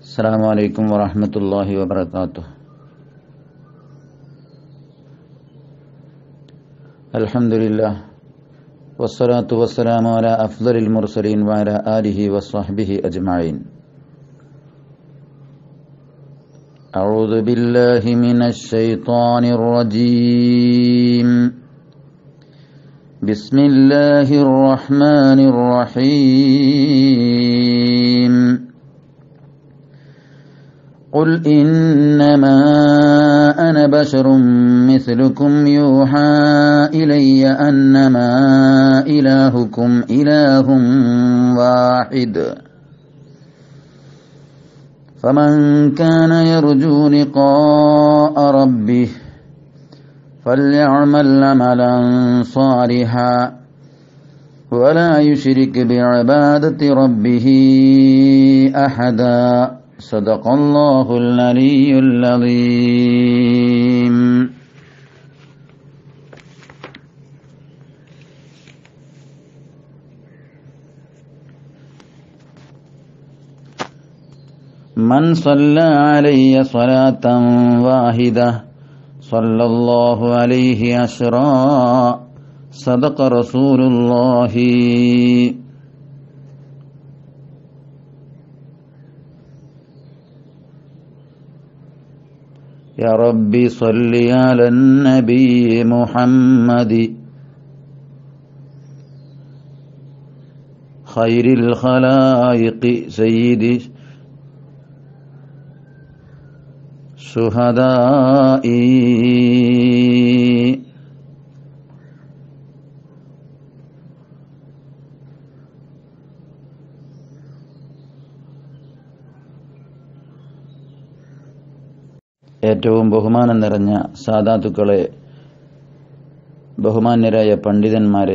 السلام عليكم ورحمة الله وبركاته الحمد لله والصلاة والسلام على أفضل المرسلين وعلى آله وصحبه أجمعين أعوذ بالله من الشيطان الرجيم بسم الله الرحمن الرحيم قل إنما أنا بشر مثلكم يوحى إلي أنما إلهكم إله واحد فمن كان يرجو لقاء ربه فليعمل عملا صالحا ولا يشرك بعبادة ربه أحدا صدق الله العلي العظيم من صلى علي صلاة واحدة صلى الله عليه عشرا صدق رسول الله يا ربي صل على النبي محمد خير الخلائق سيد شهدائي ഏറ്റവും ബഹുമാനം നിറഞ്ഞ സാധാത്തുക്കളെ ബഹുമാന്യരായ പണ്ഡിതന്മാരെ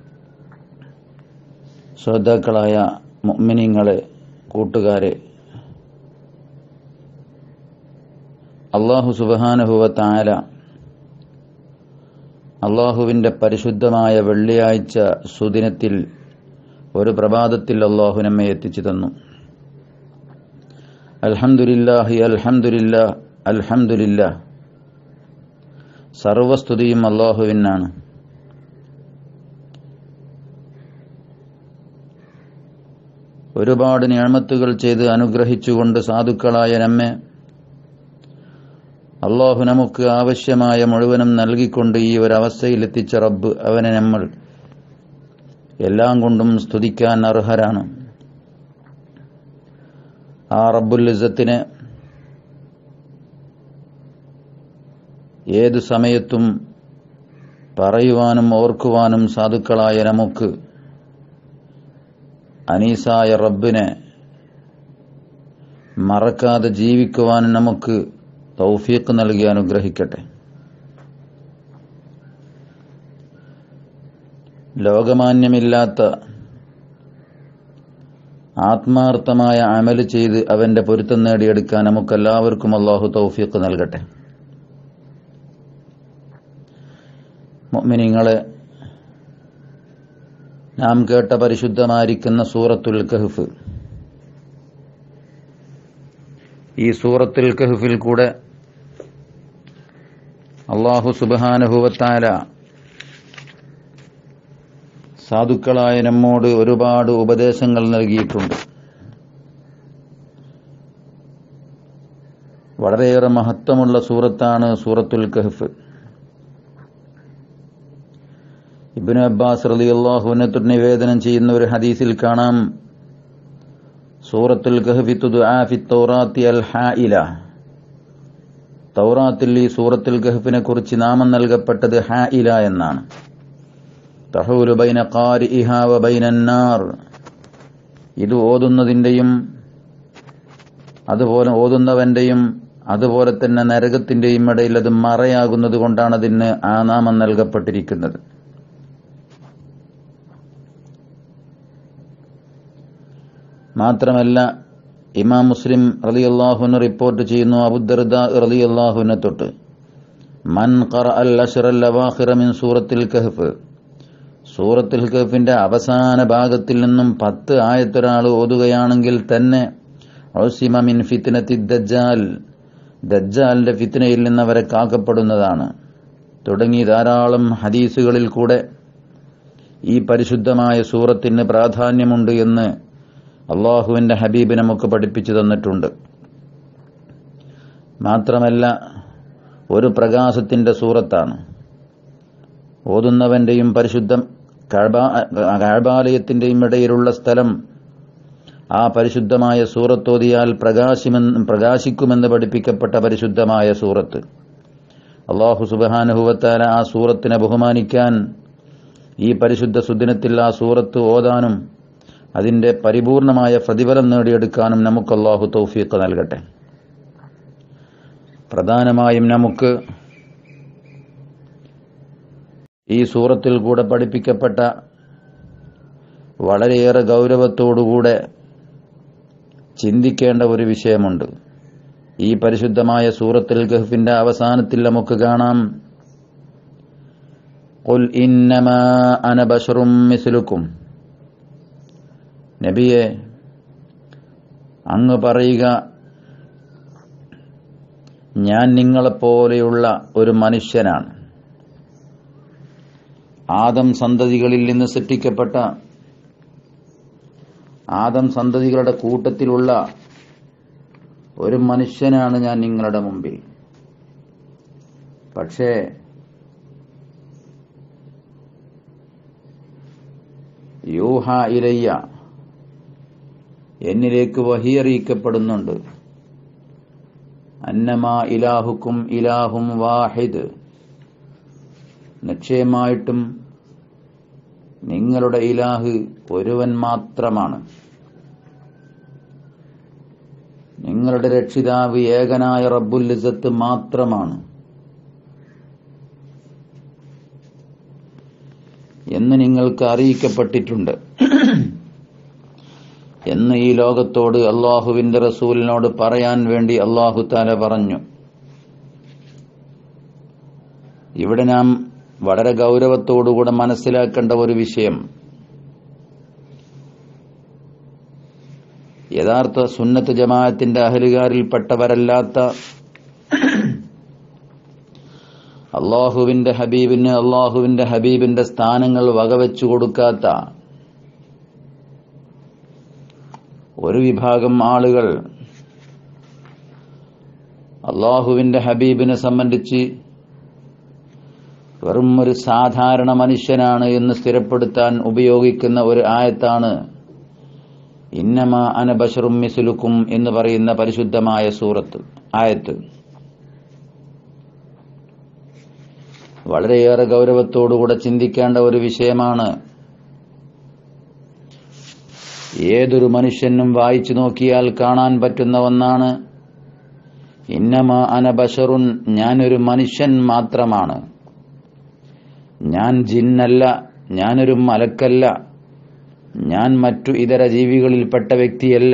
ശ്രോതാക്കളായ മുഅ്മിനീങ്ങളെ കൂട്ടുകാരെ അള്ളാഹു സുബഹാനുഭവ താര അള്ളാഹുവിന്റെ പരിശുദ്ധമായ വെള്ളിയാഴ്ച സുദിനത്തിൽ ഒരു പ്രഭാതത്തിൽ അള്ളാഹു നമ്മെ എത്തിച്ചു തന്നു അൽഹംദുലില്ലാഹി അൽഹംദുലില്ലാ അൽഹംദുലില്ലാ സർവസ്തുതിയും അള്ളാഹുവിനാണ് ഒരുപാട് ഞാമത്തുകൾ ചെയ്ത് അനുഗ്രഹിച്ചുകൊണ്ട് സാധുക്കളായ നമ്മെ അള്ളാഹു നമുക്ക് ആവശ്യമായ മുഴുവനും നൽകിക്കൊണ്ട് ഈ ഒരവസ്ഥയിൽ എത്തിച്ച റബ്ബ് അവനെ നമ്മൾ എല്ലാം കൊണ്ടും സ്തുതിക്കാൻ അർഹരാണ് ആ റബ്ബുൽ ഇസത്തിനെ ഏതു സമയത്തും പറയുവാനും ഓർക്കുവാനും സാധുക്കളായ നമുക്ക് അനീസായ റബ്ബിനെ മറക്കാതെ ജീവിക്കുവാനും നമുക്ക് തൗഫീഖ് നൽകി അനുഗ്രഹിക്കട്ടെ ലോകമാന്യമില്ലാത്ത ആത്മാർത്ഥമായ അമല് ചെയ്ത് അവന്റെ പൊരുത്തം നേടിയെടുക്കാൻ നമുക്കെല്ലാവർക്കും അള്ളാഹു തൗഫീഖ് നൽകട്ടെ മൊമിനിങ്ങളെ നാം കേട്ട പരിശുദ്ധമായിരിക്കുന്ന സൂറത്തുൽ കഹ്ഫ് ഈ സൂറത്തുൽ കഹ്ഫിൽ കൂടെ അള്ളാഹു സുബാനുഭവത്താല സാധുക്കളായ നമ്മോട് ഒരുപാട് ഉപദേശങ്ങൾ നൽകിയിട്ടുണ്ട് വളരെയേറെ മഹത്വമുള്ള സൂറത്താണ് സൂറത്തുൽ കഹ്ഫ് ഇബിന് അബ്ബാസ് റലി അള്ളാഹുവിനത്തു നിവേദനം ചെയ്യുന്ന ഒരു ഹദീസിൽ കാണാം സൂറത്തുൽ തൗറാത്തി അൽ ഹായില തൗറാത്തിൽ ഈ സൂറത്തുൽ ഗഹഫിനെ കുറിച്ച് നാമം നൽകപ്പെട്ടത് ഹായില എന്നാണ് തഹൂലു ബൈന ഖാരിഇഹ വ ബൈനന്നാർ ഇത് ഓതുന്നതിന്റെയും അതുപോലെ ഓതുന്നവന്റെയും അതുപോലെ തന്നെ നരകത്തിന്റെയും ഇടയിൽ അത് മറയാകുന്നത് കൊണ്ടാണ് അതിന് ആ നാമം നൽകപ്പെട്ടിരിക്കുന്നത് മാത്രമല്ല ഇമാം മുസ്ലിം റളിയല്ലാഹുവിന് റിപ്പോർട്ട് ചെയ്യുന്നു അബുദർദ റളിയല്ലാഹുവിനെ തൊട്ട് മൻ ഖറ അൽ അഷ്റൽ അവാഖിറ മിൻ സൂറത്തിൽ കഹ്ഫ് സൂറത്തുൽ കഹ്ഫിന്റെ അവസാന ഭാഗത്തിൽ നിന്നും പത്ത് ആയത്തൊരാൾ ഓതുകയാണെങ്കിൽ തന്നെ ഔസിമ മിൻ ഫിത്നത്തി ദജ്ജാൽ ദജ്ജാലിന്റെ ഫിത്നയിൽ നിന്ന് അവരെ കാക്കപ്പെടുന്നതാണ് തുടങ്ങി ധാരാളം ഹദീസുകളിൽ കൂടെ ഈ പരിശുദ്ധമായ സൂറത്തിന് പ്രാധാന്യമുണ്ട് എന്ന് അള്ളാഹുവിന്റെ ഹബീബ് നമുക്ക് പഠിപ്പിച്ചു തന്നിട്ടുണ്ട് മാത്രമല്ല ഒരു പ്രകാശത്തിന്റെ സൂറത്താണ് ഓതുന്നവന്റെയും പരിശുദ്ധം കഴബാലയത്തിന്റെയും ഇടയിലുള്ള സ്ഥലം ആ പരിശുദ്ധമായ സൂറത്തോതിയാൽ പ്രകാശിമെന്ന് പ്രകാശിക്കുമെന്ന് പഠിപ്പിക്കപ്പെട്ട പരിശുദ്ധമായ സൂറത്ത് അള്ളാഹു സുബാനുഹുവത്താല ആ സൂറത്തിനെ ബഹുമാനിക്കാൻ ഈ പരിശുദ്ധ സുദിനത്തിൽ ആ സൂറത്ത് ഓതാനും അതിന്റെ പരിപൂർണമായ പ്രതിഫലം നേടിയെടുക്കാനും നമുക്ക് അള്ളാഹു തൗഫീഖ് നൽകട്ടെ പ്രധാനമായും നമുക്ക് ഈ സൂറത്തിൽ കൂടെ പഠിപ്പിക്കപ്പെട്ട വളരെയേറെ ഗൗരവത്തോടുകൂടെ ചിന്തിക്കേണ്ട ഒരു വിഷയമുണ്ട് ഈ പരിശുദ്ധമായ സൂറത്തിൽ ഗഹ്ഫിന്റെ അവസാനത്തിൽ നമുക്ക് കാണാം قل إنما أنا بشر مثلكم നബിയെ അങ്ങ് പറയുക ഞാൻ നിങ്ങളെപ്പോലെയുള്ള ഒരു മനുഷ്യനാണ് ആദം സന്തതികളിൽ നിന്ന് സൃഷ്ടിക്കപ്പെട്ട ആദം സന്തതികളുടെ കൂട്ടത്തിലുള്ള ഒരു മനുഷ്യനാണ് ഞാൻ നിങ്ങളുടെ മുമ്പിൽ പക്ഷേ യൂഹ ഇലയ്യ എന്നിലേക്ക് വഹിയറിയിക്കപ്പെടുന്നുണ്ട് അന്നമാ ഇലാഹുക്കും ഇലാഹും വാഹിദ് നിശ്ചയമായിട്ടും നിങ്ങളുടെ ഇലാഹ് ഒരുവൻ മാത്രമാണ് നിങ്ങളുടെ രക്ഷിതാവ് ഏകനായ റബ്ബുൽ ഇസത്ത് മാത്രമാണ് എന്ന് നിങ്ങൾക്ക് അറിയിക്കപ്പെട്ടിട്ടുണ്ട് എന്ന് ഈ ലോകത്തോട് അള്ളാഹുവിന്റെ റസൂലിനോട് പറയാൻ വേണ്ടി അള്ളാഹു താല പറഞ്ഞു ഇവിടെ നാം വളരെ ഗൗരവത്തോടുകൂടെ മനസ്സിലാക്കേണ്ട ഒരു വിഷയം യഥാർത്ഥ സുന്നത്ത് ജമാഅത്തിന്റെ അഹലുകാരിൽപ്പെട്ടവരല്ലാത്ത അള്ളാഹുവിന്റെ ഹബീബിന് അള്ളാഹുവിന്റെ ഹബീബിന്റെ സ്ഥാനങ്ങൾ വകവെച്ചു കൊടുക്കാത്ത ഒരു വിഭാഗം ആളുകൾ അള്ളാഹുവിന്റെ ഹബീബിനെ സംബന്ധിച്ച് വെറും ഒരു സാധാരണ മനുഷ്യനാണ് എന്ന് സ്ഥിരപ്പെടുത്താൻ ഉപയോഗിക്കുന്ന ഒരു ആയത്താണ് ഇന്നമ അനബഷറും മിസുലുക്കും എന്ന് പറയുന്ന പരിശുദ്ധമായ സൂറത്ത് ആയത്ത് വളരെയേറെ ഗൗരവത്തോടുകൂടെ ചിന്തിക്കേണ്ട ഒരു വിഷയമാണ് ഏതൊരു മനുഷ്യനും വായിച്ചു നോക്കിയാൽ കാണാൻ പറ്റുന്ന ഒന്നാണ് ഇന്നമ അനബഷറുൻ ഞാനൊരു മനുഷ്യൻ മാത്രമാണ് ഞാൻ ജിന്നല്ല ഞാനൊരു മലക്കല്ല ഞാൻ മറ്റു ഇതര ജീവികളിൽപ്പെട്ട വ്യക്തിയല്ല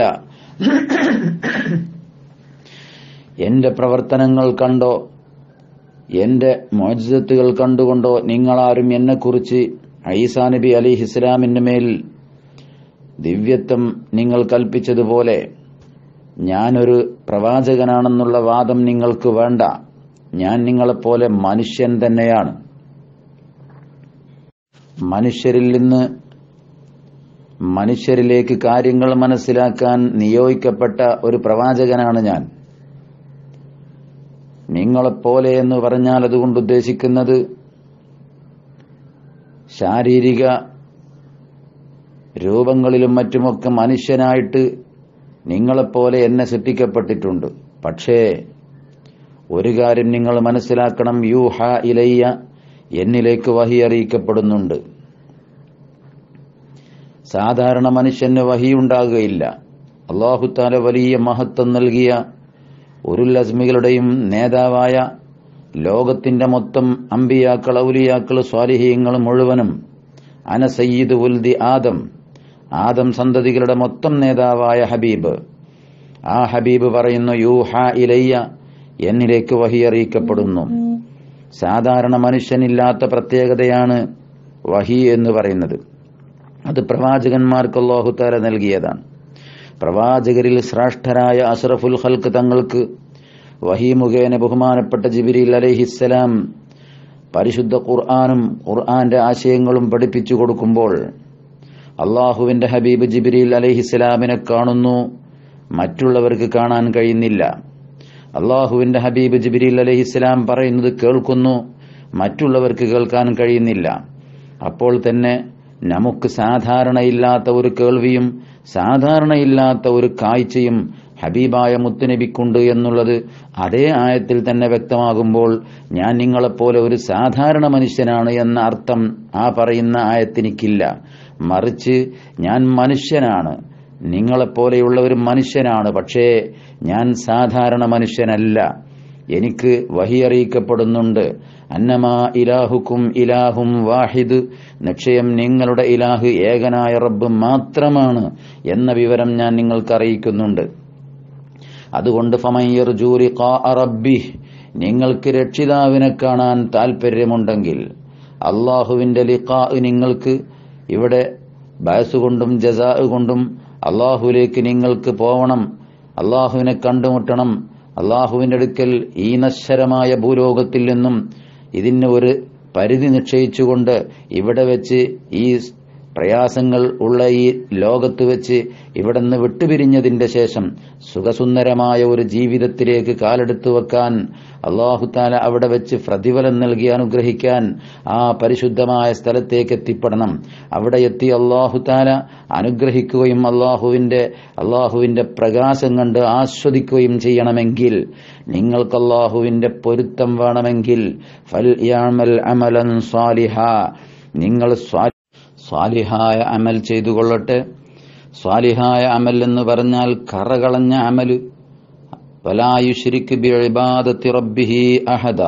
എന്റെ പ്രവർത്തനങ്ങൾ കണ്ടോ എന്റെ മോചിതത്തുകൾ കണ്ടുകൊണ്ടോ നിങ്ങളാരും എന്നെക്കുറിച്ച് ഐസാ നബി അലി ഇസ്ലാമിന്റെ മേൽ ദിവ്യത്വം നിങ്ങൾ കൽപ്പിച്ചതുപോലെ ഞാനൊരു പ്രവാചകനാണെന്നുള്ള വാദം നിങ്ങൾക്ക് വേണ്ട ഞാൻ നിങ്ങളെപ്പോലെ മനുഷ്യൻ തന്നെയാണ് മനുഷ്യരിൽ നിന്ന് മനുഷ്യരിലേക്ക് കാര്യങ്ങൾ മനസ്സിലാക്കാൻ നിയോഗിക്കപ്പെട്ട ഒരു പ്രവാചകനാണ് ഞാൻ നിങ്ങളെപ്പോലെ എന്ന് പറഞ്ഞാൽ അതുകൊണ്ട് ഉദ്ദേശിക്കുന്നത് ശാരീരിക രൂപങ്ങളിലും മറ്റുമൊക്കെ മനുഷ്യനായിട്ട് നിങ്ങളെപ്പോലെ എന്നെ സൃഷ്ടിക്കപ്പെട്ടിട്ടുണ്ട് പക്ഷേ ഒരു കാര്യം നിങ്ങൾ മനസ്സിലാക്കണം യൂഹ ഇലയ്യ എന്നിലേക്ക് വഹി അറിയിക്കപ്പെടുന്നുണ്ട് സാധാരണ മനുഷ്യന് വഹിയുണ്ടാകുകയില്ല അള്ളാഹുത്താല വലിയ മഹത്വം നൽകിയ ഒരു ലസ്മികളുടെയും നേതാവായ ലോകത്തിന്റെ മൊത്തം അമ്പിയാക്കൾ ഔലിയാക്കൾ സ്വാലിഹീങ്ങൾ മുഴുവനും അന സയ്യിദ് ഉൽദി ആദം ആദം സന്തതികളുടെ മൊത്തം നേതാവായ ഹബീബ് ആ ഹബീബ് പറയുന്നു യൂഹ ഇലയ്യ എന്നിലേക്ക് വഹി അറിയിക്കപ്പെടുന്നു സാധാരണ മനുഷ്യനില്ലാത്ത പ്രത്യേകതയാണ് വഹി എന്ന് പറയുന്നത് അത് പ്രവാചകന്മാർക്ക് അള്ളാഹുത്താല നൽകിയതാണ് പ്രവാചകരിൽ ശ്രേഷ്ഠരായ അഷ്റഫുൽ ഖൽക്ക് തങ്ങൾക്ക് വഹി മുഖേന ബഹുമാനപ്പെട്ട ജിബിരിൽ അലഹിസ്സലാം പരിശുദ്ധ ഖുർആാനും ഖുർആന്റെ ആശയങ്ങളും പഠിപ്പിച്ചു കൊടുക്കുമ്പോൾ അള്ളാഹുവിന്റെ ഹബീബ് ജിബിരിൽ അലഹിസ്സലാമിനെ കാണുന്നു മറ്റുള്ളവർക്ക് കാണാൻ കഴിയുന്നില്ല അള്ളാഹുവിന്റെ ഹബീബ് ജിബിരിൽ അലഹിസ്സലാം പറയുന്നത് കേൾക്കുന്നു മറ്റുള്ളവർക്ക് കേൾക്കാൻ കഴിയുന്നില്ല അപ്പോൾ തന്നെ നമുക്ക് സാധാരണയില്ലാത്ത ഒരു കേൾവിയും സാധാരണയില്ലാത്ത ഒരു കാഴ്ചയും ഹബീബായ മുത്തുനബിക്കുണ്ട് എന്നുള്ളത് അതേ ആയത്തിൽ തന്നെ വ്യക്തമാകുമ്പോൾ ഞാൻ നിങ്ങളെപ്പോലെ ഒരു സാധാരണ മനുഷ്യനാണ് എന്ന അർത്ഥം ആ പറയുന്ന ആയത്തിനിക്കില്ല മറിച്ച് ഞാൻ മനുഷ്യനാണ് നിങ്ങളെപ്പോലെയുള്ള ഒരു മനുഷ്യനാണ് പക്ഷേ ഞാൻ സാധാരണ മനുഷ്യനല്ല എനിക്ക് വഹിയറിയിക്കപ്പെടുന്നുണ്ട് അന്നമാ ഇലാഹുക്കും ഇലാഹും വാഹിദ് നിശ്ചയം നിങ്ങളുടെ ഇലാഹ് ഏകനായ റബ്ബ് മാത്രമാണ് എന്ന വിവരം ഞാൻ നിങ്ങൾക്ക് അറിയിക്കുന്നുണ്ട് അതുകൊണ്ട് ഫമയ്യർ ജൂരി റബ്ബി നിങ്ങൾക്ക് രക്ഷിതാവിനെ കാണാൻ താൽപ്പര്യമുണ്ടെങ്കിൽ അള്ളാഹുവിന്റെ ലിഖാ നിങ്ങൾക്ക് ഇവിടെ ബയസുകൊണ്ടും ജസാ കൊണ്ടും അള്ളാഹുവിലേക്ക് നിങ്ങൾക്ക് പോവണം അള്ളാഹുവിനെ കണ്ടുമുട്ടണം അള്ളാഹുവിന്റെ അടുക്കൽ ഈ നശ്വരമായ ഭൂലോകത്തിൽ നിന്നും ഇതിന് ഒരു പരിധി നിശ്ചയിച്ചുകൊണ്ട് ഇവിടെ വെച്ച് ഈ പ്രയാസങ്ങൾ ഉള്ള ഈ ലോകത്ത് വെച്ച് ഇവിടെ നിന്ന് വിട്ടുപിരിഞ്ഞതിന്റെ ശേഷം സുഖസുന്ദരമായ ഒരു ജീവിതത്തിലേക്ക് കാലെടുത്തു വെക്കാൻ അള്ളാഹുത്താല അവിടെ വെച്ച് പ്രതിഫലം നൽകി അനുഗ്രഹിക്കാൻ ആ പരിശുദ്ധമായ സ്ഥലത്തേക്ക് എത്തിപ്പെടണം അവിടെ എത്തി അള്ളാഹുത്താല അനുഗ്രഹിക്കുകയും അള്ളാഹുവിന്റെ അള്ളാഹുവിന്റെ പ്രകാശം കണ്ട് ആസ്വദിക്കുകയും ചെയ്യണമെങ്കിൽ നിങ്ങൾക്ക് അള്ളാഹുവിന്റെ പൊരുത്തം വേണമെങ്കിൽ ഫൽ യാമൽ അമലൻ സ്വാലിഹ നിങ്ങൾ സ്വാലിഹായ അമൽ ചെയ്തു കൊള്ളട്ടെ സ്വാലിഹായ അമൽ എന്ന് പറഞ്ഞാൽ കറകളഞ്ഞ അമല് വലായുഷിരിക്ക് ബിഇബാദത്തി റബ്ബിഹി അഹദ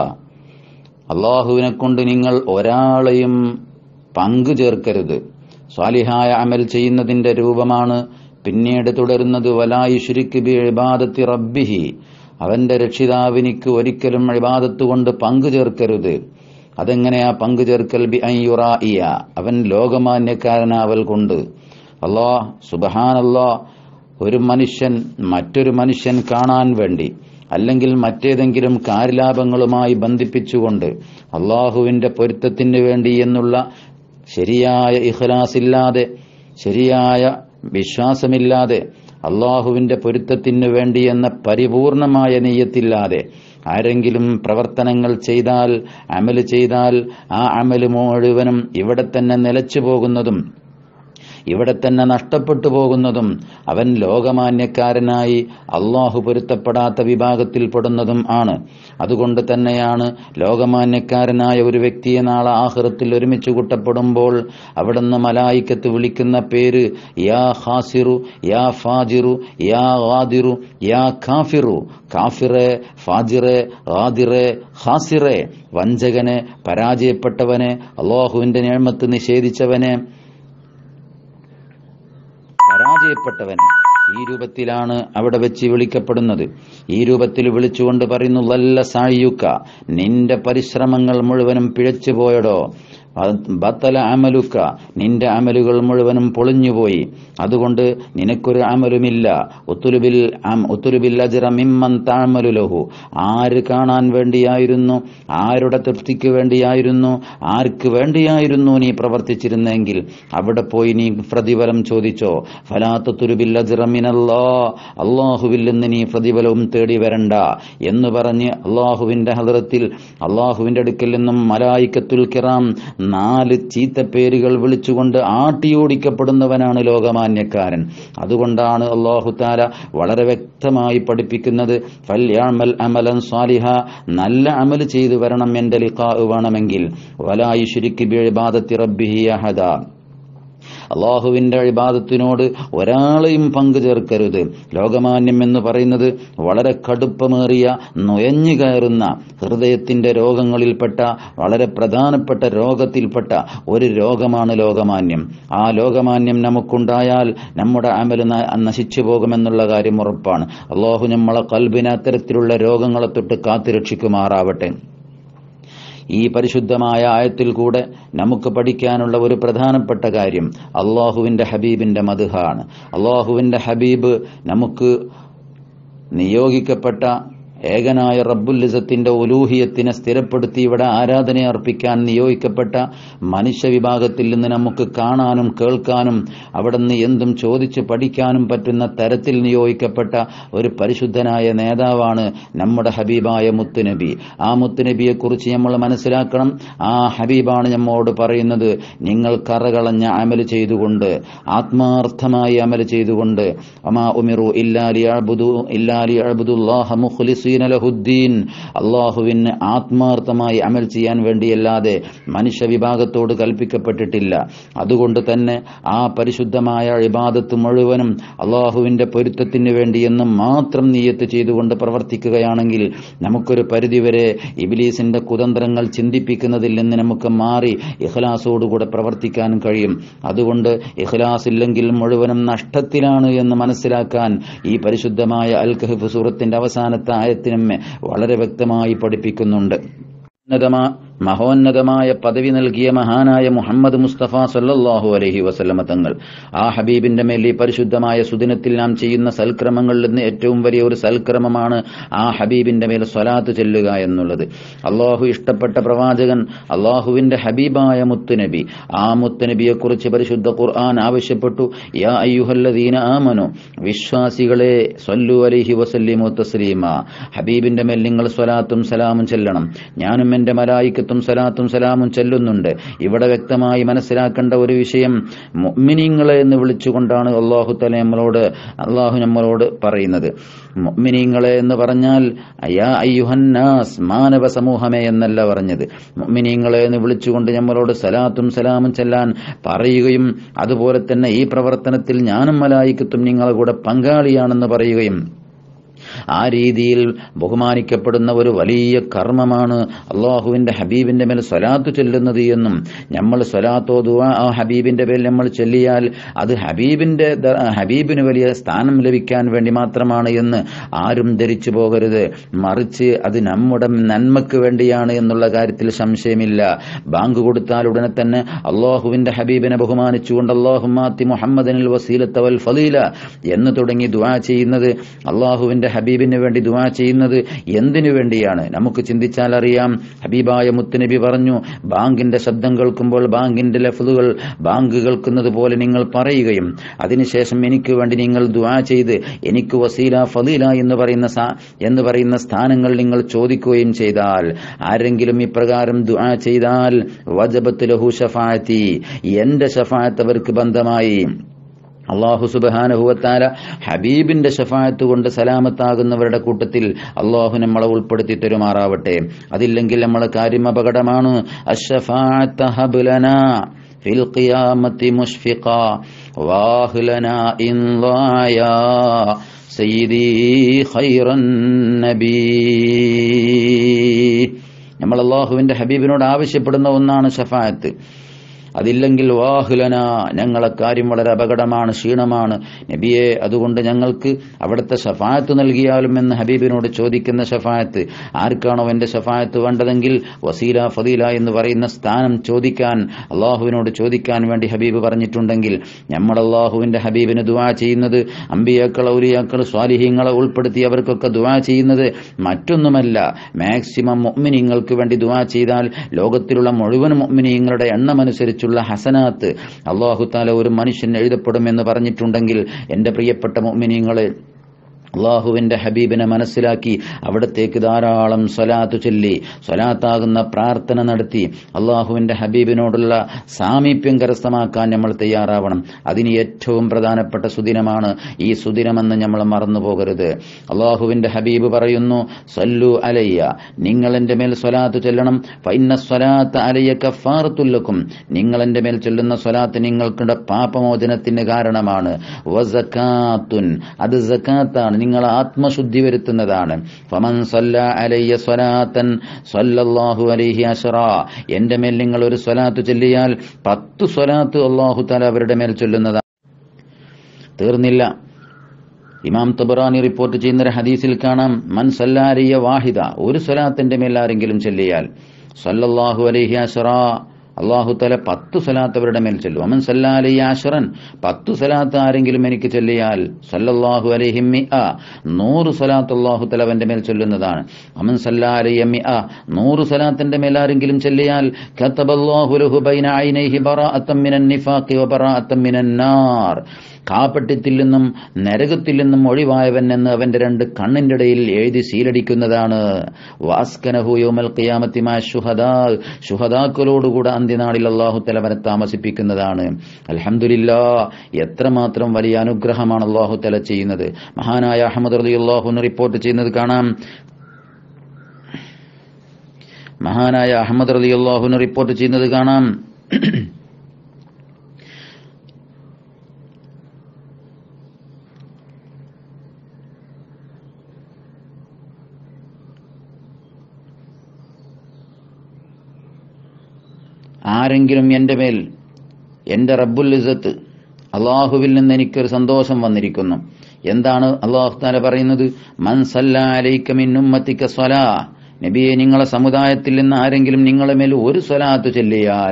അള്ളാഹുവിനെ കൊണ്ട് നിങ്ങൾ ഒരാളെയും പങ്കു ചേർക്കരുത് സ്വാലിഹായ അമൽ ചെയ്യുന്നതിന്റെ രൂപമാണ് പിന്നീട് തുടരുന്നത് വലായുഷിരിക്ക് ബിഇബാദത്തി റബ്ബിഹി അവന്റെ രക്ഷിതാവിനിക്ക് ഒരിക്കലും ഇബാദത്ത് കൊണ്ട് പങ്കു ചേർക്കരുത് അതെങ്ങനെയാ പങ്കു ചേർക്കൽ ബി അയ്യുറായിയ അവൻ ലോകമാന്യക്കാരനാവൽ കൊണ്ട് അല്ലാ സുബഹാനല്ലാ ഒരു മനുഷ്യൻ മറ്റൊരു മനുഷ്യൻ കാണാൻ വേണ്ടി അല്ലെങ്കിൽ മറ്റേതെങ്കിലും കാര്യലാഭങ്ങളുമായി ബന്ധിപ്പിച്ചുകൊണ്ട് അള്ളാഹുവിന്റെ പൊരുത്തത്തിന് വേണ്ടി എന്നുള്ള ശരിയായ ഇഖ്ലാസില്ലാതെ ശരിയായ വിശ്വാസമില്ലാതെ അള്ളാഹുവിന്റെ പൊരുത്തത്തിന് വേണ്ടി എന്ന പരിപൂർണമായ നെയ്യത്തില്ലാതെ ആരെങ്കിലും പ്രവർത്തനങ്ങൾ ചെയ്താൽ അമല് ചെയ്താൽ ആ അമല് മുഴുവനും ഇവിടെ തന്നെ നിലച്ചു പോകുന്നതും ഇവിടെ തന്നെ നഷ്ടപ്പെട്ടു പോകുന്നതും അവൻ ലോകമാന്യക്കാരനായി അള്ളാഹു പൊരുത്തപ്പെടാത്ത വിഭാഗത്തിൽപ്പെടുന്നതും ആണ് അതുകൊണ്ട് തന്നെയാണ് ലോകമാന്യക്കാരനായ ഒരു വ്യക്തിയെ നാളെ ആഹൃത്തിൽ ഒരുമിച്ച് കൂട്ടപ്പെടുമ്പോൾ അവിടുന്ന് മലായിക്കത്ത് വിളിക്കുന്ന പേര് യാ ഹാസിറു യാ ഫാജിറു യാ ഗാദിറു യാ കാഫിറു കാഫിറെ ഫാജിറെ ഗാദിറെ ഹാസിറെ വഞ്ചകനെ പരാജയപ്പെട്ടവനെ അള്ളാഹുവിന്റെ നേഴ്മത്ത് നിഷേധിച്ചവനെ പരാജയപ്പെട്ടവൻ ഈ രൂപത്തിലാണ് അവിടെ വെച്ച് വിളിക്കപ്പെടുന്നത് ഈ രൂപത്തിൽ വിളിച്ചുകൊണ്ട് പറയുന്നു ലല്ല സായുക്ക നിന്റെ പരിശ്രമങ്ങൾ മുഴുവനും പിഴച്ചു പോയടോ ബത്തല അമലുക്ക നിന്റെ അമലുകൾ മുഴുവനും പൊളിഞ്ഞുപോയി അതുകൊണ്ട് നിനക്കൊരു അമലുമില്ല ഒത്തുരുബിൽ ഒത്തുരുബിൽ അജറ മിമ്മൻ താമലുലഹു ആര് കാണാൻ വേണ്ടിയായിരുന്നു ആരുടെ തൃപ്തിക്ക് വേണ്ടിയായിരുന്നു ആർക്ക് വേണ്ടിയായിരുന്നു നീ പ്രവർത്തിച്ചിരുന്നെങ്കിൽ അവിടെ പോയി നീ പ്രതിഫലം ചോദിച്ചോ ഫലാത്ത തുരുബിൽ അജറമിനല്ലാ അള്ളാഹുവിൽ നിന്ന് നീ പ്രതിഫലവും തേടി വരണ്ട എന്ന് പറഞ്ഞ് അള്ളാഹുവിന്റെ ഹദറത്തിൽ അള്ളാഹുവിന്റെ അടുക്കൽ നിന്നും മലായിക്കത്തുൽ കിറാം നാല് ചീത്തപ്പേരുകൾ വിളിച്ചുകൊണ്ട് ആട്ടിയോടിക്കപ്പെടുന്നവനാണ് ലോകമാന്യക്കാരൻ അതുകൊണ്ടാണ് അള്ളാഹു താല വളരെ വ്യക്തമായി പഠിപ്പിക്കുന്നത് ഫല്യാമൽ അമലൻ സ്വാലിഹ നല്ല അമൽ ചെയ്തു വരണം എന്റെ ലിഖാ വേണമെങ്കിൽ വലായി ശുരുക്കി ബിഴബാദത്തി റബ്ബിഹി അഹദ അള്ളാഹുവിന്റെ അഴിബാദത്തിനോട് ഒരാളെയും പങ്കു ചേർക്കരുത് ലോകമാന്യം എന്ന് പറയുന്നത് വളരെ കടുപ്പമേറിയ നുയഞ്ഞു കയറുന്ന ഹൃദയത്തിന്റെ രോഗങ്ങളിൽപ്പെട്ട വളരെ പ്രധാനപ്പെട്ട രോഗത്തിൽപ്പെട്ട ഒരു രോഗമാണ് ലോകമാന്യം ആ ലോകമാന്യം നമുക്കുണ്ടായാൽ നമ്മുടെ അമല് നശിച്ചു പോകുമെന്നുള്ള കാര്യം ഉറപ്പാണ് അള്ളാഹു നമ്മളെ കൽബിന് അത്തരത്തിലുള്ള രോഗങ്ങളെ തൊട്ട് കാത്തുരക്ഷിക്കുമാറാവട്ടെ ഈ പരിശുദ്ധമായ ആയത്തിൽ കൂടെ നമുക്ക് പഠിക്കാനുള്ള ഒരു പ്രധാനപ്പെട്ട കാര്യം അള്ളാഹുവിന്റെ ഹബീബിന്റെ മധുഹാണ് അള്ളാഹുവിന്റെ ഹബീബ് നമുക്ക് നിയോഗിക്കപ്പെട്ട ഏകനായ റബ്ബുല്ലിസത്തിന്റെ ഒലൂഹിയത്തിനെ സ്ഥിരപ്പെടുത്തി ഇവിടെ ആരാധന അർപ്പിക്കാൻ നിയോഗിക്കപ്പെട്ട മനുഷ്യവിഭാഗത്തിൽ നിന്ന് നമുക്ക് കാണാനും കേൾക്കാനും അവിടുന്ന് എന്തും ചോദിച്ച് പഠിക്കാനും പറ്റുന്ന തരത്തിൽ നിയോഗിക്കപ്പെട്ട ഒരു പരിശുദ്ധനായ നേതാവാണ് നമ്മുടെ ഹബീബായ മുത്തുനബി ആ മുത്തുനബിയെ കുറിച്ച് നമ്മൾ മനസ്സിലാക്കണം ആ ഹബീബാണ് നമ്മോട് പറയുന്നത് നിങ്ങൾ കറകളഞ്ഞ അമൽ ചെയ്തുകൊണ്ട് ആത്മാർത്ഥമായി അമൽ ചെയ്തുകൊണ്ട് അമാ ഉമിറു ഇല്ലാലി അഅ്ബുദു ഇല്ലാലി അഅ്ബുദുല്ലാഹ മുഖ്ലിസീന ലഹുദ്ദീൻ അള്ളാഹുവിന് ആത്മാർത്ഥമായി അമൽ ചെയ്യാൻ വേണ്ടിയല്ലാതെ മനുഷ്യ വിഭാഗത്തോട് കൽപ്പിക്കപ്പെട്ടിട്ടില്ല അതുകൊണ്ട് തന്നെ ആ പരിശുദ്ധമായ ഇബാദത്ത് മുഴുവനും അള്ളാഹുവിന്റെ പൊരുത്തത്തിന് വേണ്ടിയെന്ന് മാത്രം നീയത്ത് ചെയ്തുകൊണ്ട് പ്രവർത്തിക്കുകയാണെങ്കിൽ നമുക്കൊരു പരിധിവരെ ഇബിലീസിന്റെ കുതന്ത്രങ്ങൾ ചിന്തിപ്പിക്കുന്നതിൽ നിന്ന് നമുക്ക് മാറി ഇഖ്ലാസോടുകൂടെ പ്രവർത്തിക്കാൻ കഴിയും അതുകൊണ്ട് ഇഖ്ലാസ് ഇല്ലെങ്കിൽ മുഴുവനും നഷ്ടത്തിലാണ് എന്ന് മനസ്സിലാക്കാൻ ഈ പരിശുദ്ധമായ അൽ കഹഫ് സൂറത്തിന്റെ അവസാനത്തെ ആയത്തിനമ്മെ വളരെ വ്യക്തമായി പഠിപ്പിക്കുന്നുണ്ട് ഉന്നതമാ മഹോന്നതമായ പദവി നൽകിയ മഹാനായ മുഹമ്മദ് മുസ്തഫ സല്ലല്ലാഹു അലൈഹി വസല്ലമ തങ്ങൾ ആ ഹബീബിന്റെ മേൽ ഈ പരിശുദ്ധമായ സുദിനത്തിൽ നാം ചെയ്യുന്ന സൽക്രമങ്ങളിൽ നിന്ന് ഏറ്റവും വലിയ ഒരു സൽക്രമമാണ് ആ ഹബീബിന്റെ മേൽ സ്വലാത്ത് ചെല്ലുക എന്നുള്ളത് അള്ളാഹു ഇഷ്ടപ്പെട്ട പ്രവാചകൻ അള്ളാഹുവിന്റെ ഹബീബായ മുത്തുനബി ആ മുത്തുനബിയെ കുറിച്ച് പരിശുദ്ധ ഖുർആൻ ആവശ്യപ്പെട്ടു യാ അയ്യുഹല്ലദീന ആമനു വിശ്വാസികളെ സല്ലു അലൈഹി വസല്ലിമു തസ്ലീമ ഹബീബിന്റെ മേൽ നിങ്ങൾ സ്വലാത്തും സലാമും ചെല്ലണം ഞാനും എന്റെ മലായിക്കത്തും സലാത്തും സലാമും ചെല്ലുന്നുണ്ട് ഇവിടെ വ്യക്തമായി മനസ്സിലാക്കേണ്ട ഒരു വിഷയം മുഅ്മിനീങ്ങളെ എന്ന് വിളിച്ചുകൊണ്ടാണ് അള്ളാഹു തല നമ്മളോട് അള്ളാഹു നമ്മളോട് പറയുന്നത് മുഅ്മിനീങ്ങളെ എന്ന് പറഞ്ഞാൽ അയ്യാ അയ്യുഹന്നാസ് മാനവ സമൂഹമേ എന്നല്ല പറഞ്ഞത് മുഅ്മിനീങ്ങളെ എന്ന് വിളിച്ചുകൊണ്ട് നമ്മളോട് സലാത്തും സലാമും ചെല്ലാൻ പറയുകയും അതുപോലെ തന്നെ ഈ പ്രവർത്തനത്തിൽ ഞാനും മലായിക്കത്തും നിങ്ങളെ കൂടെ പങ്കാളിയാണെന്ന് പറയുകയും ആ രീതിയിൽ ബഹുമാനിക്കപ്പെടുന്ന ഒരു വലിയ കർമ്മമാണ് അള്ളാഹുവിന്റെ ഹബീബിന്റെ മേൽ സ്വലാത്ത് ചൊല്ലുന്നത് എന്നും നമ്മൾ സ്വലാത്തോ ദുആ ആ ഹബീബിന്റെ പേരിൽ നമ്മൾ ചൊല്ലിയാൽ അത് ഹബീബിന്റെ ദ- ഹബീബിന് വലിയ സ്ഥാനം ലഭിക്കാൻ വേണ്ടി മാത്രമാണ് എന്ന് ആരും ധരിച്ചു പോകരുത് മറിച്ച് അത് നമ്മുടെ നന്മക്ക് വേണ്ടിയാണ് എന്നുള്ള കാര്യത്തിൽ സംശയമില്ല ബാങ്ക് കൊടുത്താൽ ഉടനെ തന്നെ അള്ളാഹുവിന്റെ ഹബീബിനെ ബഹുമാനിച്ചുകൊണ്ട് അള്ളാഹുമാത്തി മുഹമ്മദിനിൽ വസീലത്ത വൽ ഫലീല എന്ന് തുടങ്ങി ദുആ ചെയ്യുന്നത് അള്ളാഹുവിന്റെ ഹബീബിന് വേണ്ടി ദുആ ചെയ്യുന്നത് എന്തിനു വേണ്ടിയാണ് നമുക്ക് ചിന്തിച്ചാൽ അറിയാം ഹബീബായ മുത്തുനബി പറഞ്ഞു ബാങ്കിന്റെ ശബ്ദം കേൾക്കുമ്പോൾ ബാങ്കിന്റെ ലഫ്ലുകൾ ബാങ്ക് കേൾക്കുന്നത് പോലെ നിങ്ങൾ പറയുകയും അതിനുശേഷം എനിക്ക് വേണ്ടി നിങ്ങൾ ദുആ ചെയ്ത് എനിക്ക് വസീല ഫലീല എന്ന് പറയുന്ന സാ- എന്ന് പറയുന്ന സ്ഥാനങ്ങൾ നിങ്ങൾ ചോദിക്കുകയും ചെയ്താൽ ആരെങ്കിലും ഇപ്രകാരം ദുആ ചെയ്താൽ വജബത്ത് ലഹു ഷഫാഅത്തി എന്റെ ഷഫാഅത്ത് അവർക്ക് ബന്ധമായി അള്ളാഹു സുബാനഹുവത്താല ഹബീബിന്റെ ഷഫായത്ത് കൊണ്ട് സലാമത്താകുന്നവരുടെ കൂട്ടത്തിൽ അള്ളാഹു നമ്മളെ ഉൾപ്പെടുത്തി തരുമാറാവട്ടെ അതില്ലെങ്കിൽ നമ്മളെ കാര്യം അപകടമാണ് അഷ്ഷഫാഅത്ത ഹബ് ലനാ في القيامة مشفقا واهلنا إن ضايا سيدي خير النبي നമ്മൾ അള്ളാഹുവിന്റെ ഹബീബിനോട് ആവശ്യപ്പെടുന്ന ഒന്നാണ് ഷഫായത്ത് അതില്ലെങ്കിൽ വാഹുലന ഞങ്ങളെ കാര്യം വളരെ അപകടമാണ് ക്ഷീണമാണ് നബിയെ അതുകൊണ്ട് ഞങ്ങൾക്ക് അവിടുത്തെ ഷഫായത്ത് നൽകിയാലും എന്ന് ഹബീബിനോട് ചോദിക്കുന്ന ഷഫായത്ത് ആർക്കാണോ എന്റെ ഷഫായത്ത് വേണ്ടതെങ്കിൽ വസീല ഫദീല എന്ന് പറയുന്ന സ്ഥാനം ചോദിക്കാൻ അള്ളാഹുവിനോട് ചോദിക്കാൻ വേണ്ടി ഹബീബ് പറഞ്ഞിട്ടുണ്ടെങ്കിൽ നമ്മൾ അള്ളാഹുവിന്റെ ഹബീബിന് ദുവാ ചെയ്യുന്നത് അമ്പിയാക്കൾ ഔലിയാക്കൾ സ്വാലിഹ്യങ്ങളെ ഉൾപ്പെടുത്തി അവർക്കൊക്കെ ദുവാ ചെയ്യുന്നത് മറ്റൊന്നുമല്ല മാക്സിമം മൊമ്മിനിങ്ങൾക്ക് വേണ്ടി ദുവാ ചെയ്താൽ ലോകത്തിലുള്ള മുഴുവൻ മൊമ്മിനിങ്ങളുടെ എണ്ണമനുസരിച്ചുള്ള ഹസനാത്ത് അള്ളാഹു താല ഒരു മനുഷ്യൻ എഴുതപ്പെടുമെന്ന് പറഞ്ഞിട്ടുണ്ടെങ്കിൽ എന്റെ പ്രിയപ്പെട്ട മൊമ്മിനിങ്ങളെ അള്ളാഹുവിന്റെ ഹബീബിനെ മനസ്സിലാക്കി അവിടത്തേക്ക് ധാരാളം സ്വലാത്ത് ചൊല്ലി സ്വലാത്താകുന്ന പ്രാർത്ഥന നടത്തി അള്ളാഹുവിന്റെ ഹബീബിനോടുള്ള സാമീപ്യം കരസ്ഥമാക്കാൻ നമ്മൾ തയ്യാറാവണം അതിന് ഏറ്റവും പ്രധാനപ്പെട്ട സുദിനമാണ് ഈ സുദിനമെന്ന് നമ്മൾ മറന്നു പോകരുത് അള്ളാഹുവിന്റെ ഹബീബ് പറയുന്നു സല്ലു അലയ്യ നിങ്ങൾ എന്റെ മേൽ സ്വലാത്ത് ചൊല്ലണം ഫൈന്ന സ്വലാത്ത് അലയ്യ കഫാറത്തുല്ലക്കും നിങ്ങൾ എന്റെ മേൽ ചൊല്ലുന്ന സ്വലാത്ത് നിങ്ങൾക്കുടെ പാപമോചനത്തിന് കാരണമാണ് വസക്കാത്തുൻ അത് സക്കാത്താണ് നിങ്ങൾ ആത്മശുദ്ധി വരുത്തുന്നതാണ് ഫമൻ സല്ല അലയ്യ സ്വലാത്തൻ സല്ലല്ലാഹു അലൈഹി അഷറ എന്റെ മേൽ നിങ്ങൾ ഒരു സ്വലാത്ത് ചൊല്ലിയാൽ പത്ത് സ്വലാത്ത് അള്ളാഹു താല അവരുടെ മേൽ ചൊല്ലുന്നതാണ് തീർന്നില്ല ഇമാം തബറാനി റിപ്പോർട്ട് ചെയ്യുന്ന ഒരു ഹദീസിൽ കാണാം മൻ സല്ലാരിയ വാഹിദ ഒരു സ്വലാത്തിന്റെ മേൽ ആരെങ്കിലും ചൊല്ലിയാൽ സല്ലല്ലാഹു അലൈഹി അഷറ അള്ളാഹു തല പത്ത് സലാത്ത് അവരുടെ മേൽ ചൊല്ലും അമൻ സല്ലാലി ആഷറൻ പത്ത് സലാത്ത് ആരെങ്കിലും എനിക്ക് ചൊല്ലിയാൽ സല്ലല്ലാഹു അലൈഹി മിഅ നൂറ് സലാത്ത് അള്ളാഹു തല അവന്റെ മേൽ ചൊല്ലുന്നതാണ് അമൻ സല്ലാലി മിഅ നൂറ് സലാത്തിന്റെ മേൽ ആരെങ്കിലും ചൊല്ലിയാൽ കത്തബല്ലാഹു ലഹു ബൈന ഐനൈഹി ബറാഅത്തം മിനൻ നിഫാഖി വ ബറാഅത്തം മിനൻ നാർ കാപ്പട്യത്തിൽ നിന്നും നരകത്തിൽ നിന്നും ഒഴിവായവൻ എന്ന് അവന്റെ രണ്ട് കണ്ണിന്റെ ഇടയിൽ എഴുതി സീലടിക്കുന്നതാണ് വാസ്കനഹു യോമൽ ഖിയാമത്തിമാ ഷുഹദാ ഷുഹദാക്കളോടുകൂടെ അന്ത്യനാളിൽ അള്ളാഹു തലവനെ താമസിപ്പിക്കുന്നതാണ് അൽഹംദുലില്ലാ എത്രമാത്രം വലിയ അനുഗ്രഹമാണ് അള്ളാഹു തല ചെയ്യുന്നത് മഹാനായ അഹമ്മദ് റലി അള്ളാഹുന്ന് റിപ്പോർട്ട് ചെയ്യുന്നത് കാണാം മഹാനായ അഹമ്മദ് റലി അള്ളാഹുന്ന് റിപ്പോർട്ട് ചെയ്യുന്നത് കാണാം ആരെങ്കിലും എൻ്റെ മേൽ എൻ്റെ റബ്ബുൽ ഇസത്ത് അള്ളാഹുവിൽ നിന്ന് എനിക്കൊരു സന്തോഷം വന്നിരിക്കുന്നു എന്താണ് അള്ളാഹു താല പറയുന്നത് മൻസല്ലാലൈക്കമിന്നുമ്മത്തിക്ക സ്വലാ നബിയെ നിങ്ങളെ സമുദായത്തിൽ നിന്ന് ആരെങ്കിലും നിങ്ങളെ മേൽ ഒരു സ്വലാത്ത് ചൊല്ലിയാൽ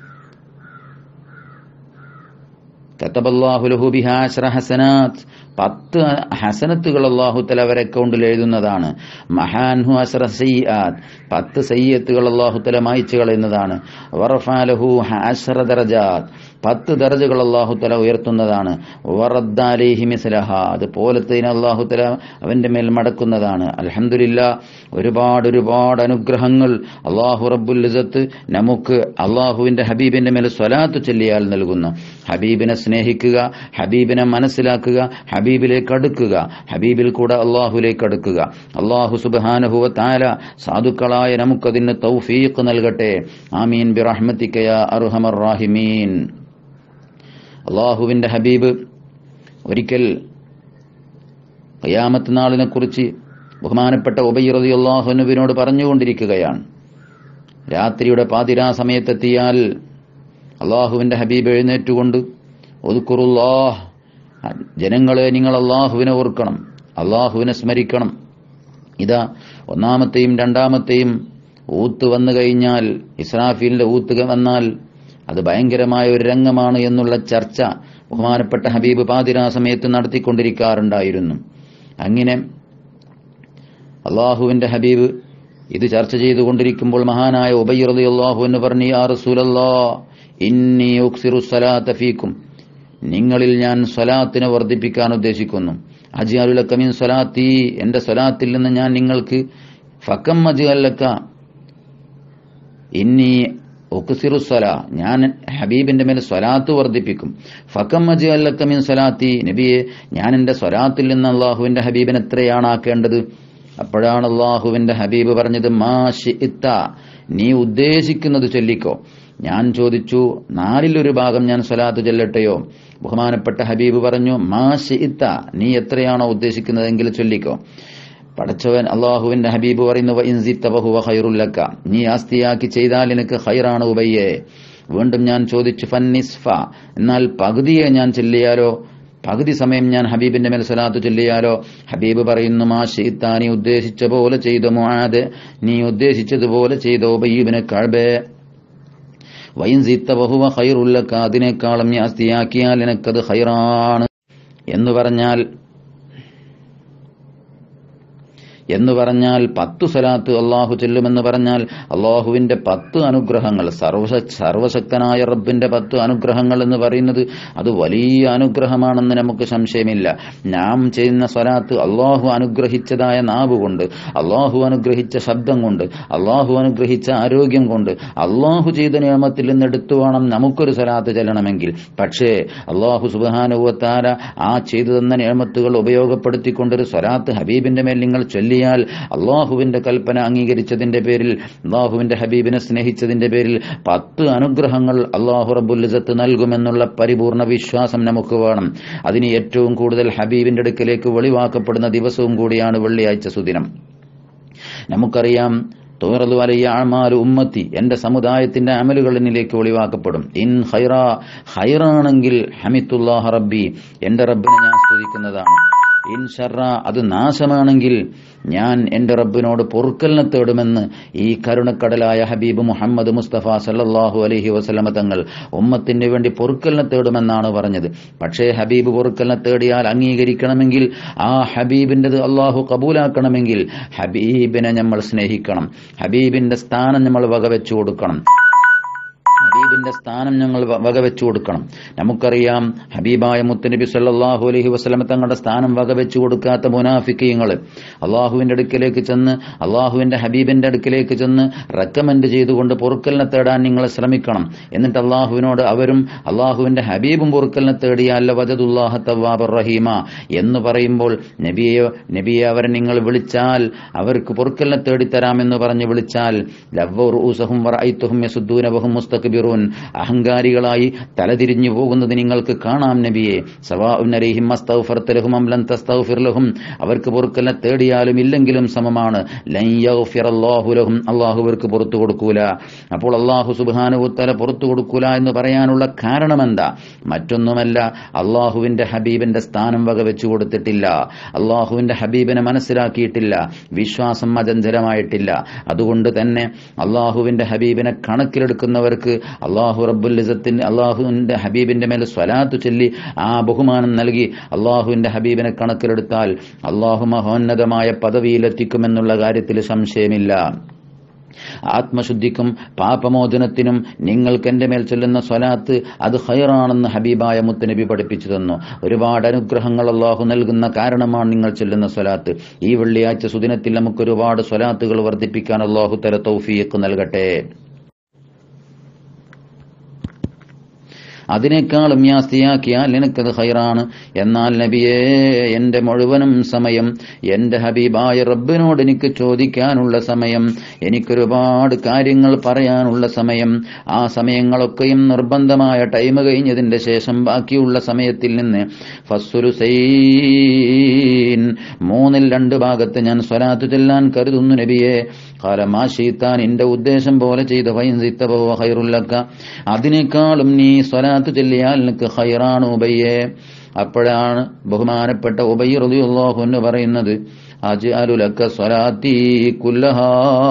കത്തബല്ലാഹു ലഹു ബിഹാ അശ്ര ഹസനാത്ത് പത്ത് ഹസനത്തുകൾ അള്ളാഹു തല അവരെ അക്കൗണ്ടിൽ എഴുതുന്നതാണ് മഹാൻഹു അസ്ര സയ്യാത്ത് പത്ത് സയ്യത്തുകൾ അള്ളാഹു തല മായിച്ചു കളയുന്നതാണ് വറഫാലഹു അസ്ര ദറജാത്ത് പത്ത് ദർജകൾ അള്ളാഹു തല ഉയർത്തുന്നതാണ് വറദ്ദാലേഹി മിസ്ലഹ അതുപോലത്തേന് അള്ളാഹു തല അവന്റെ മേൽ മടക്കുന്നതാണ് അലഹമില്ല ഒരുപാട് ഒരുപാട് അനുഗ്രഹങ്ങൾ അള്ളാഹു റബ്ബുൽ ഇസത്ത് നമുക്ക് അള്ളാഹുവിന്റെ ഹബീബിന്റെ മേൽ സ്വലാത്ത് ചൊല്ലിയാൽ നൽകുന്നു ഹബീബിനെ സ്നേഹിക്കുക ഹബീബിനെ മനസ്സിലാക്കുക ഹബീബിലേക്ക് അടുക്കുക ഹബീബിൽ കൂടെ അള്ളാഹുലേക്ക് അടുക്കുക അള്ളാഹു സുബാനഹുവ താല സാധുക്കളായ നമുക്കതിന് തൗഫീഖ് നൽകട്ടെ ആമീൻ ബിറഹ്മത്തിക്കയ അർഹമർ റാഹിമീൻ അള്ളാഹുവിന്റെ ഹബീബ് ഒരിക്കൽ ഖിയാമത്ത് നാളിനെ കുറിച്ച് ബഹുമാനപ്പെട്ട ഉബൈറതി അള്ളാഹുനുവിനോട് പറഞ്ഞുകൊണ്ടിരിക്കുകയാണ് രാത്രിയുടെ പാതിരാ സമയത്തെത്തിയാൽ അള്ളാഹുവിന്റെ ഹബീബ് എഴുന്നേറ്റുകൊണ്ട് ഒതുക്കുറുല്ലാഹ് ജനങ്ങളെ നിങ്ങൾ അള്ളാഹുവിനെ ഓർക്കണം അള്ളാഹുവിനെ സ്മരിക്കണം ഇതാ ഒന്നാമത്തെയും രണ്ടാമത്തെയും ഊത്ത് വന്നു കഴിഞ്ഞാൽ ഇസ്രാഫീലിന്റെ ഊത്ത് വന്നാൽ അത് ഭയങ്കരമായ ഒരു രംഗമാണ് എന്നുള്ള ചർച്ച ബഹുമാനപ്പെട്ട ഹബീബ് പാതിരാ സമയത്ത് നടത്തിക്കൊണ്ടിരിക്കാറുണ്ടായിരുന്നു അങ്ങനെ അള്ളാഹുവിന്റെ ഹബീബ് ഇത് ചർച്ച ചെയ്തുകൊണ്ടിരിക്കുമ്പോൾ മഹാനായ ഉബയ്യറലി അള്ളാഹു എന്ന് പറഞ്ഞു യാ റസൂലല്ലാ ഇന്നി ഉക്സിറു സലാത്ത ഫീക്കും നിങ്ങളിൽ ഞാൻ സ്വലാത്തിനെ വർദ്ധിപ്പിക്കാൻ ഉദ്ദേശിക്കുന്നു അജിയാലുലക്കമീൻ സ്വലാത്തി എന്റെ സ്വലാത്തിൽ നിന്ന് ഞാൻ നിങ്ങൾക്ക് ഫക്കം അജിയല്ലക്ക ഇന്നി ഒക്കുസിറു സ്വല ഞാൻ ഹബീബിന്റെ മേൽ സ്വലാത്ത് വർദ്ധിപ്പിക്കും ഫക്കം അജിയല്ലക്കമീൻ സ്വലാത്തി നബിയെ ഞാൻ എന്റെ സ്വലാത്തിൽ നിന്ന് അള്ളാഹുവിന്റെ ഹബീബിനെ എത്രയാണ് ആക്കേണ്ടത് അപ്പോഴാണ് അള്ളാഹുവിന്റെ ഹബീബ് പറഞ്ഞത് മാ ഷിഇത്ത നീ ഉദ്ദേശിക്കുന്നത് ചൊല്ലിക്കോ ഞാൻ ചോദിച്ചു നാലിലൊരു ഭാഗം ഞാൻ സ്വലാത്ത് ചൊല്ലട്ടെയോ ബഹുമാനപ്പെട്ട ഹബീബ് പറഞ്ഞു മാ ഷിഇത്ത നീ എത്രയാണോ ഉദ്ദേശിക്കുന്നതെങ്കിൽ ചൊല്ലിക്കോ പടച്ചവൻ അള്ളാഹുവിന്റെ ഹബീബ് പറയുന്നു ഇൻസിത്തവഹുവ ഖൈറുല്ലക്ക നീ ആസ്തിയാക്കി ചെയ്താൽ എനിക്ക് ഖൈറാണ് ഉബയ്യേ വീണ്ടും ഞാൻ ചോദിച്ചു ഫന്നിസ്ഫ എന്നാൽ പകുതിയെ ഞാൻ ചൊല്ലിയാലോ പകുതി സമയം ഞാൻ ഹബീബിന്റെ മേൽ സ്വലാത്ത് ചൊല്ലിയാലോ ഹബീബ് പറയുന്നു മാ ഷീത്ത നീ ഉദ്ദേശിച്ച പോലെ ചെയ്ത മുആദ് നീ ഉദ്ദേശിച്ചതുപോലെ ചെയ്ത ഉബയ്യബിന് കഴബേ വൈൻ സീത്ത ബഹുവ ഖൈറുല്ലക്ക അതിനേക്കാളും നീ ആസ്തിയാക്കിയാൽ എനിക്കത് ഖൈറാണ് എന്ന് പറഞ്ഞാൽ എന്ന് പറഞ്ഞാൽ പത്തു സലാത്ത് അള്ളാഹു ചെല്ലുമെന്ന് പറഞ്ഞാൽ അള്ളാഹുവിന്റെ പത്ത് അനുഗ്രഹങ്ങൾ സർവ സർവശക്തനായ റബ്ബിന്റെ പത്ത് അനുഗ്രഹങ്ങൾ എന്ന് പറയുന്നത് അത് വലിയ അനുഗ്രഹമാണെന്ന് നമുക്ക് സംശയമില്ല നാം ചെയ്യുന്ന സ്വലാത്ത് അള്ളാഹു അനുഗ്രഹിച്ചതായ നാവ് കൊണ്ട് അള്ളാഹു അനുഗ്രഹിച്ച ശബ്ദം കൊണ്ട് അള്ളാഹു അനുഗ്രഹിച്ച ആരോഗ്യം കൊണ്ട് അള്ളാഹു ചെയ്ത നിയമത്തിൽ നിന്ന് എടുത്തു വേണം നമുക്കൊരു സ്വലാത്ത് ചെല്ലണമെങ്കിൽ പക്ഷേ അള്ളാഹു സുബാനുവത്താര ആ ചെയ്തു തന്ന നിയമത്തുകൾ ഉപയോഗപ്പെടുത്തിക്കൊണ്ടൊരു സ്വലാത്ത് ഹബീബിന്റെ മേൽ നിങ്ങൾ ചൊല്ലിയാൽ അള്ളാഹുവിന്റെ കൽപ്പന അംഗീകരിച്ചതിന്റെ പേരിൽ അള്ളാഹുവിന്റെ ഹബീബിനെ സ്നേഹിച്ചതിന്റെ പേരിൽ പത്ത് അനുഗ്രഹങ്ങൾ അള്ളാഹു റബുല്ലിസത്ത് നൽകുമെന്നുള്ള പരിപൂർണ വിശ്വാസം നമുക്ക് വേണം അതിന് ഏറ്റവും കൂടുതൽ ഹബീബിന്റെ അടുക്കലേക്ക് വെളിവാക്കപ്പെടുന്ന ദിവസവും കൂടിയാണ് വെള്ളിയാഴ്ച സുദിനം നമുക്കറിയാം തോറതു അലയ്യ ആമാലു ഉമ്മത്തി എന്റെ സമുദായത്തിന്റെ അമലുകൾ എന്നിലേക്ക് ഒളിവാക്കപ്പെടും ഇൻ ഹൈറ ഹൈറാണെങ്കിൽ ഹമിത്തുല്ലാഹ് റബ്ബി എന്റെ റബ്ബിനെ ഞാൻ സ്തുതിക്കുന്നതാണ് ഇൻഷറ അത് നാശമാണെങ്കിൽ ഞാൻ എന്റെ റബ്ബിനോട് പൊറുക്കലിനെ തേടുമെന്ന് ഈ കരുണക്കടലായ ഹബീബ് മുഹമ്മദ് മുസ്തഫ സല്ലല്ലാഹു അലൈഹി വസല്ലമ തങ്ങൾ ഉമ്മത്തിന് വേണ്ടി പൊറുക്കലിനെ തേടുമെന്നാണ് പറഞ്ഞത് പക്ഷേ ഹബീബ് പൊറുക്കലിനെ തേടിയാൽ അംഗീകരിക്കണമെങ്കിൽ ആ ഹബീബിൻ്റെത് അള്ളാഹു കബൂലാക്കണമെങ്കിൽ ഹബീബിനെ നമ്മൾ സ്നേഹിക്കണം ഹബീബിന്റെ സ്ഥാനം നമ്മൾ വകവെച്ചു കൊടുക്കണം ഹബീബിന്റെ സ്ഥാനം ഞങ്ങൾ വ- വകവെച്ചു കൊടുക്കണം നമുക്കറിയാം ഹബീബായ മുത്തനബി സല്ലല്ലാഹു അലൈഹി വസല്ലമ തങ്ങളുടെ സ്ഥാനം വകവെച്ചു കൊടുക്കാത്ത മുനാഫിക്കീങ്ങൾ അള്ളാഹുവിന്റെ അടുക്കിലേക്ക് ചെന്ന് അള്ളാഹുവിന്റെ ഹബീബിന്റെ അടുക്കിലേക്ക് ചെന്ന് റെക്കമെൻഡ് ചെയ്തുകൊണ്ട് പൊറുക്കലിനെ തേടാൻ നിങ്ങൾ ശ്രമിക്കണം എന്നിട്ട് അള്ളാഹുവിനോട് അവരും അള്ളാഹുവിന്റെ ഹബീബും പൊറുക്കലിനെ തേടിയാൽ വജദുല്ലാഹ തവ്വാബർ റഹീമ എന്ന് പറയുമ്പോൾ നബിയെ നബിയെ അവരെ നിങ്ങൾ വിളിച്ചാൽ അവർക്ക് പൊറുക്കലിനെ തേടിത്തരാമെന്ന് പറഞ്ഞ് വിളിച്ചാൽ ലവ്വറുസഹും വറഅയ്തുഹും യസുദ്ദൂനവഹും മുസ്തക്ബിറൂൻ അഹങ്കാരികളായി തലതിരിഞ്ഞു പോകുന്നത് നിങ്ങൾക്ക് കാണാം നബിയെ സവാഉൻ അലൈഹിം അസ്തഗ്ഫർത ലഹും അം ലൻ തസ്തഗ്ഫിർ ലഹും അവർക്ക് പൊറുക്കലിനെ തേടിയാലും ഇല്ലെങ്കിലും സമമാണ് ലൻ യഗ്ഫിറല്ലാഹു ലഹും അല്ലാഹു അവർക്ക് പുറത്തു കൊടുക്കൂല അപ്പോൾ അല്ലാഹു സുബ്ഹാനഹു വതആല പുറത്തു കൊടുക്കൂല എന്ന് പറയാനുള്ള കാരണം എന്താ മറ്റൊന്നുമല്ല അള്ളാഹുവിന്റെ ഹബീബിന്റെ സ്ഥാനം വകവെച്ചു കൊടുത്തിട്ടില്ല അള്ളാഹുവിന്റെ ഹബീബിനെ മനസ്സിലാക്കിയിട്ടില്ല വിശ്വാസം അചഞ്ചലമായിട്ടില്ല അതുകൊണ്ട് തന്നെ അള്ളാഹുവിന്റെ ഹബീബിനെ കണക്കിലെടുക്കുന്നവർക്ക് അള്ളാഹു റബ്ബുൽ ഇസത്തിന് അള്ളാഹുവിന്റെ ഹബീബിന്റെ മേൽ സ്വലാത്തു ചൊല്ലി ആ ബഹുമാനം നൽകി അള്ളാഹുവിന്റെ ഹബീബിനെ കണക്കിലെടുത്താൽ അള്ളാഹു മഹോന്നതമായ പദവിയിലെത്തിക്കുമെന്നുള്ള കാര്യത്തിൽ സംശയമില്ല ആത്മശുദ്ധിക്കും പാപമോചനത്തിനും നിങ്ങൾക്ക് എന്റെ മേൽ ചൊല്ലുന്ന സ്വലാത്ത് അത് ഹൈറാണെന്ന് ഹബീബായ മുത്തനബി പഠിപ്പിച്ചു തന്നു ഒരുപാട് അനുഗ്രഹങ്ങൾ അള്ളാഹു നൽകുന്ന കാരണമാണ് നിങ്ങൾ ചൊല്ലുന്ന സ്വലാത്ത് ഈ വെള്ളിയാഴ്ച സുദിനത്തിൽ നമുക്ക് ഒരുപാട് സ്വലാത്തുകൾ വർദ്ധിപ്പിക്കാൻ അള്ളാഹു തല തൗഫീഖ് നൽകട്ടെ അതിനേക്കാളും യാസ്തിയാക്കിയാൽ നിനക്കത് ഹൈറാണ് എന്നാൽ നബിയേ എന്റെ മുഴുവനും സമയം എന്റെ ഹബീബായ റബ്ബിനോട് എനിക്ക് ചോദിക്കാനുള്ള സമയം എനിക്കൊരുപാട് കാര്യങ്ങൾ പറയാനുള്ള സമയം ആ സമയങ്ങളൊക്കെയും നിർബന്ധമായ ടൈം കഴിഞ്ഞതിന്റെ ശേഷം ബാക്കിയുള്ള സമയത്തിൽ നിന്ന് ഫസ്സുലുസൈൻ മൂന്നിൽ രണ്ട് ഭാഗത്ത് ഞാൻ സ്വലാത്തു ചെല്ലാൻ കരുതുന്നു നബിയെ കാലമാശീത്താൻ എന്റെ ഉദ്ദേശം പോലെ ചെയ്ത ഫൈൻസിത്തബോ ഹൈറുല്ലക്ക അതിനേക്കാളും നീ സ്വലാത്ത് ചെല്ലിയാൽ നിനക്ക് ഹൈറാണ് ഉബയ്യേ അപ്പോഴാണ് ബഹുമാനപ്പെട്ട ഉബൈ റളിയല്ലാഹു എന്ന് പറയുന്നത് അജ്അലുലക്ക സ്വലാത്തി കുല്ലഹാ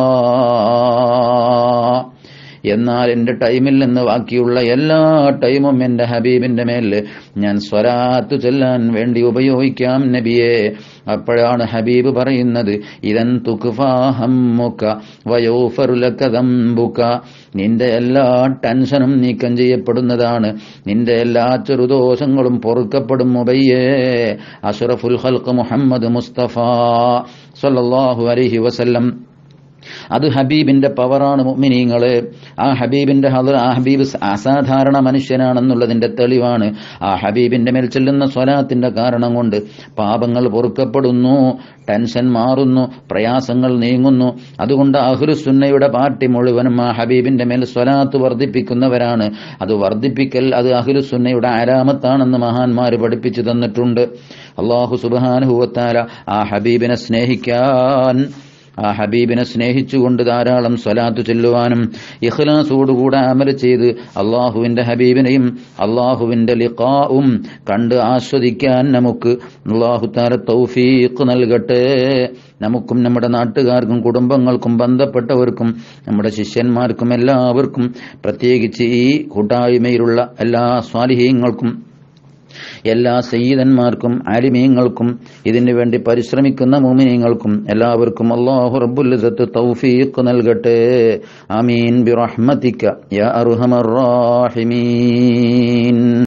എന്നാൽ എന്റെ ടൈമിൽ നിന്ന് ബാക്കിയുള്ള എല്ലാ ടൈമും എന്റെ ഹബീബിന്റെ മേൽ ഞാൻ സ്വലാത്ത് ചൊല്ലാൻ വേണ്ടി ഉപയോഗിക്കാം നബിയെ അപ്പോഴാണ് ഹബീബ് പറയുന്നത് ഇതൻ തുക്ഫാഹമ്മുക വയോഫറുലക ദംബുക നിന്റെ എല്ലാ ടെൻഷനും നീക്കം ചെയ്യപ്പെടുന്നതാണ് നിന്റെ എല്ലാ ചെറുദോഷങ്ങളും പൊറുക്കപ്പെടും മുബയ്യേ അഷ്റഫുൽ ഖൽഖ് മുഹമ്മദ് മുസ്തഫ സല്ലല്ലാഹു അലൈഹി വസല്ലം അത് ഹബീബിന്റെ പവറാണ് മുഅ്മിനീങ്ങള് ആ ഹബീബിന്റെ ഹദർ ആ ഹബീബ് അസാധാരണ മനുഷ്യനാണെന്നുള്ളതിന്റെ തെളിവാണ് ആ ഹബീബിന്റെ മേൽ ചെല്ലുന്ന സ്വലാത്തിന്റെ കാരണം കൊണ്ട് പാപങ്ങൾ പൊറുക്കപ്പെടുന്നു ടെൻഷൻ മാറുന്നു പ്രയാസങ്ങൾ നീങ്ങുന്നു അതുകൊണ്ട് അഹ്ലുസുന്നയുടെ പാർട്ടി മുഴുവനും ആ ഹബീബിന്റെ മേൽ സ്വലാത്ത് വർദ്ധിപ്പിക്കുന്നവരാണ് അത് വർദ്ധിപ്പിക്കൽ അത് അഹ്ലുസുന്നയുടെ ആരാമത്താണെന്ന് മഹാന്മാർ പഠിപ്പിച്ചു തന്നിട്ടുണ്ട് അള്ളാഹു സുബാനുഹുവത്താല ആ ഹബീബിനെ സ്നേഹിക്കാൻ ആ ഹബീബിനെ സ്നേഹിച്ചുകൊണ്ട് ധാരാളം സ്വലാത്ത് ചെല്ലുവാനും ഇഖ്ലാസോടുകൂടെ അമൽ ചെയ്ത് അള്ളാഹുവിന്റെ ഹബീബിനെയും അള്ളാഹുവിന്റെ ലിഖാവും കണ്ട് ആസ്വദിക്കാൻ നമുക്ക് അള്ളാഹു താര തൗഫീഖ് നൽകട്ടെ നമുക്കും നമ്മുടെ നാട്ടുകാർക്കും കുടുംബങ്ങൾക്കും ബന്ധപ്പെട്ടവർക്കും നമ്മുടെ ശിഷ്യന്മാർക്കും എല്ലാവർക്കും പ്രത്യേകിച്ച് ഈ കൂട്ടായ്മയിലുള്ള എല്ലാ സ്വാലിഹീങ്ങൾക്കും എല്ലാ സയ്യിദന്മാർക്കും ആലിമീങ്ങൾക്കും ഇതിനു വേണ്ടി പരിശ്രമിക്കുന്ന മോമിനീങ്ങൾക്കും എല്ലാവർക്കും അള്ളാഹു റബ്ബുൽ തൗഫീഖ് നൽകട്ടെ ആമീൻ ബിറഹ്മതിക യാ അർഹമർ റാഹിമീൻ